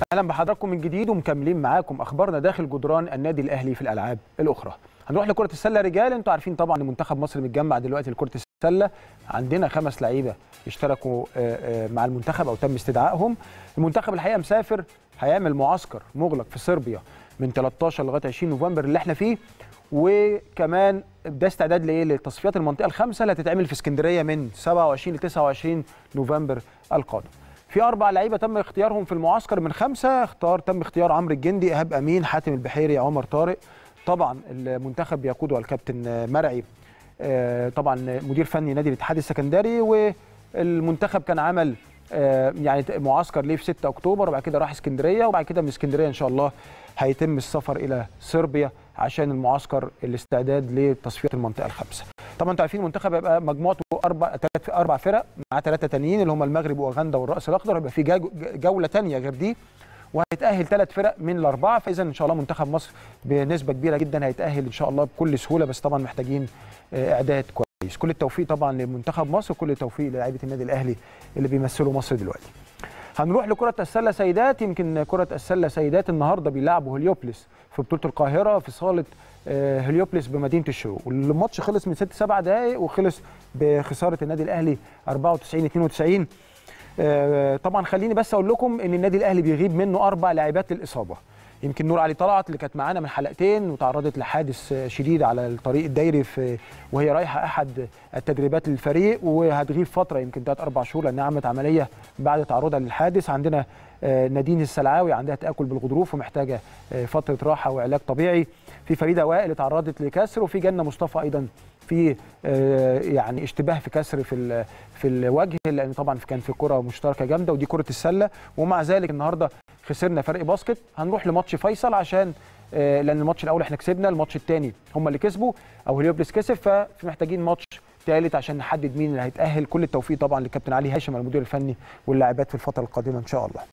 اهلا بحضراتكم من جديد ومكملين معاكم اخبارنا داخل جدران النادي الاهلي في الالعاب الاخرى هنروح لكره السله رجال انتوا عارفين طبعا ان منتخب مصر متجمع دلوقتي لكره السله عندنا خمس لعيبه اشتركوا مع المنتخب او تم استدعائهم المنتخب الحقيقه مسافر هيعمل معسكر مغلق في صربيا من 13 لغايه 20 نوفمبر اللي احنا فيه وكمان ده استعداد لايه لتصفيات المنطقه الخامسه اللي هتتعمل في اسكندريه من 27 ل 29 نوفمبر القادم في اربع لعيبه تم اختيارهم في المعسكر من خمسه اختار تم اختيار عمرو الجندي ايهاب امين حاتم البحيري عمر طارق طبعا المنتخب بيقوده الكابتن مرعي طبعا مدير فني نادي الاتحاد السكندري والمنتخب كان عمل يعني معسكر ليه في 6 اكتوبر وبعد كده راح اسكندريه وبعد كده من اسكندريه ان شاء الله هيتم السفر الى صربيا عشان المعسكر الاستعداد لتصفيات المنطقه الخامسه. طبعا انتوا عارفين المنتخب هيبقى مجموعته اربع ثلاث اربع فرق مع ثلاثه تانيين اللي هم المغرب واوغندا والراس الاخضر هيبقى في جوله ثانيه غير دي وهيتاهل ثلاث فرق من الاربعه فاذا ان شاء الله منتخب مصر بنسبه كبيره جدا هيتاهل ان شاء الله بكل سهوله بس طبعا محتاجين اعداد كويس. كل التوفيق طبعا لمنتخب مصر وكل التوفيق للاعيبه النادي الاهلي اللي بيمثلوا مصر دلوقتي. هنروح لكرة السلة سيدات يمكن كرة السلة سيدات النهارده بيلعبوا هليوبلس في بطولة القاهرة في صالة هليوبلس بمدينة الشروق والماتش خلص من 6 7 دقائق وخلص بخسارة النادي الأهلي 94 92 طبعا خليني بس أقول لكم إن النادي الأهلي بيغيب منه أربع لاعبات للإصابة يمكن نور علي طلعت اللي كانت معانا من حلقتين وتعرضت لحادث شديد على الطريق الدايري في وهي رايحه احد التدريبات للفريق وهتغيب فتره يمكن ثلاث اربع شهور لانها عملت عمليه بعد تعرضها للحادث عندنا نادين السلعاوي عندها تاكل بالغضروف ومحتاجه فتره راحه وعلاج طبيعي في فريده وائل اتعرضت لكسر وفي جنه مصطفى ايضا في يعني اشتباه في كسر في في الوجه لان طبعا كان في كره مشتركه جامده ودي كره السله ومع ذلك النهارده خسرنا فرق باسكت هنروح لماتش فيصل عشان لان الماتش الاول احنا كسبنا الماتش الثاني هم اللي كسبوا او هليوبلس كسب فمحتاجين ماتش ثالث عشان نحدد مين اللي هيتاهل كل التوفيق طبعا للكابتن علي هاشم المدير الفني واللاعبات في الفتره القادمه ان شاء الله